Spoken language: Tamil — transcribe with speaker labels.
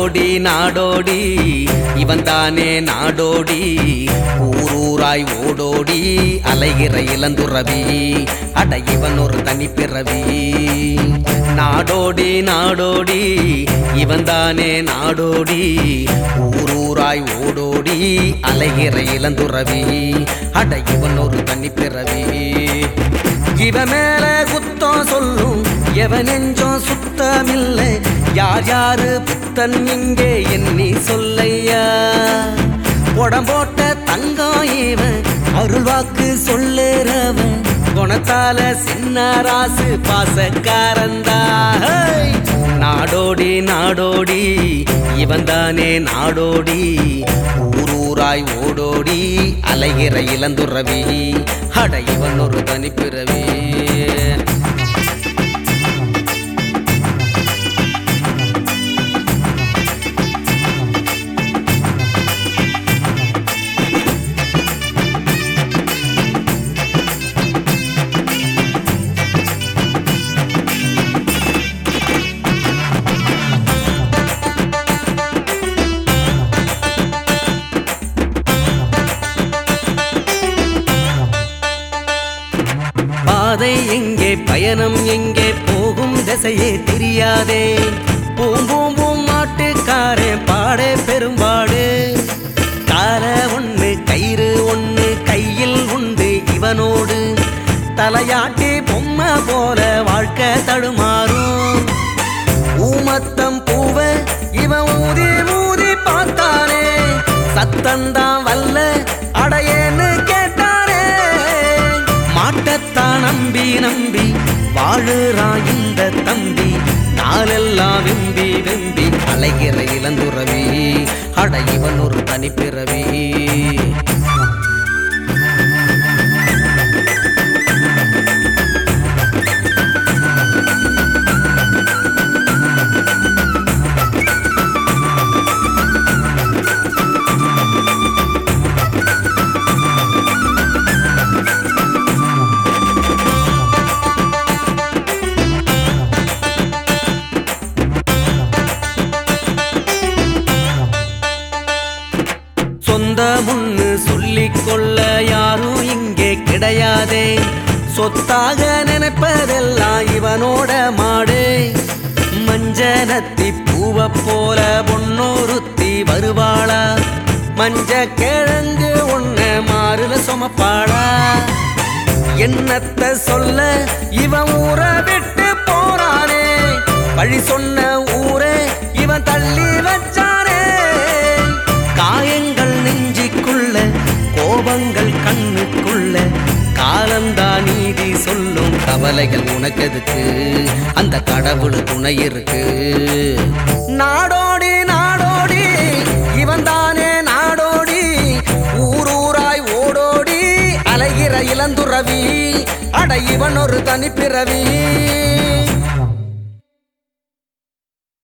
Speaker 1: நாடோடி நாடோடி இவன் தானே நாடோடி ஊரூராய் ஓடோடி அலைகிற இளந்துறவி அட இவன் ஒரு தனி பிறவி நாடோடி நாடோடி இவன் தானே நாடோடி ஊரூராய் ஓடோடி அலைகிற இளந்துறவி அட இவன் ஒரு தனி பிறவி இவ மேல குத்தம் சொல்லும் எவன் நெஞ்சம் சுத்தமில்லை யார் யாரு புத்தன் இங்கே எண்ணி சொல்லையா உடம்போட்ட தங்கம் இவன் அருள்வாக்கு சொல்லுறவன் குணத்தால சின்ன ராசு பாசக்காரந்தா ஹேய்! நாடோடி நாடோடி இவன் தானே நாடோடி ஊரூராய் ஓடோடி அலைகிற இளந்துறவி அட இவன் ஒரு தனிப்பிறவி பாதை எங்கே பயணம் எங்கே போகும் திசையே தெரியாதே பூம் பூம் பூம் மாட்டுக்காரன் பாடே பெரும்பாடு கால ஒண்ணு கயிறு ஒண்ணு கையில் உண்டு இவனோடு தலையாட்டி பொம்மை போல வாழ்க்கை தடுமாறும் ஊமத்தம் பூவ இவன் ஊதி ஊதி பார்த்தானே சத்தந்தான் வல்ல அடையேன்னு கேட்டானே மாட்டத்தான் நம்பி நம்பி வாழுறான் இந்த தம்பி நாளெல்லாம் வெம்பி வெம்பி அலைகிற இளந்துறவி அட இவன் ஒரு தனிப்பிறவி சொந்த முன்னு சொல்லிக் கொள்ள யாரும் இங்கே கிடையாதே சொத்தாக நினைப்பதெல்லாம் இவனோட மாடு மஞ்சனத்தி பூவ போல பொன்னோருத்தி வருவாளா மஞ்ச கிழங்கு ஒண்ண மாறுல சுமப்பாளா என்னத்த சொல்ல இவன் ஊரை விட்டு போறானே வழி சொன்ன ஊரே இவன் தள்ளி வச்சானே காயங்கள் நெஞ்சிக்குள்ள கோபங்கள் கண்ணுக்குள்ள காலந்தா நீதி சொல்லும் கவலைகள் உனக்கு எதுக்கு அந்த கடவுள் துணை இருக்கு நாடோடி நாடோடி இவன் தானே நாடோடி ஊரூராய் ஓடோடி அலைகிற இளந்துறவி அட இவன் ஒரு தனிப்பிறவி